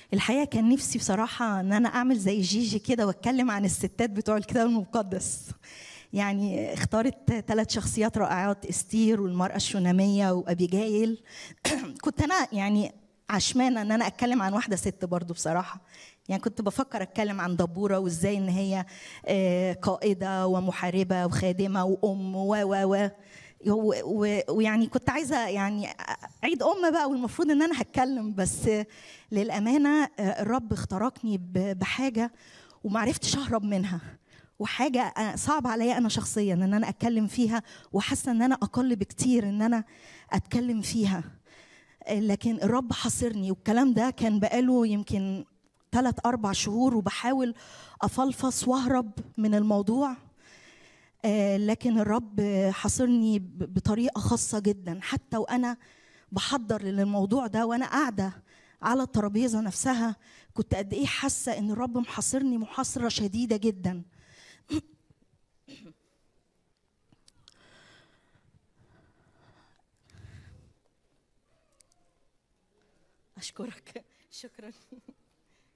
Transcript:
الحقيقه كان نفسي بصراحه ان انا اعمل زي جيجي كده واتكلم عن الستات بتوع الكتاب المقدس يعني اختارت ثلاث شخصيات رائعات استير والمراه الشوناميه وابيجايل كنت انا يعني عشمانه ان انا اتكلم عن واحده ست برضو بصراحه يعني كنت بفكر اتكلم عن دبوره وازاي ان هي آه، قائده ومحاربه وخادمه وام و و و و- و- ويعني كنت عايزه يعني عيد ام بقى والمفروض ان انا هتكلم بس للامانه آه، الرب اخترقني ب- بحاجه ومعرفتش اهرب منها وحاجه أنا- صعب عليا انا شخصيا ان انا اتكلم فيها وحاسه ان انا اقل بكتير ان انا اتكلم فيها آه، لكن الرب حاصرني والكلام ده كان بقاله يمكن ثلاث أربع شهور وبحاول أفلفص وأهرب من الموضوع آه، لكن الرب حاصرني ب- بطريقة خاصة جدا حتى وأنا بحضر للموضوع ده وأنا قاعدة على الترابيزة نفسها كنت قد إيه حاسة إن الرب محاصرني محاصرة شديدة جدا أشكرك شكرا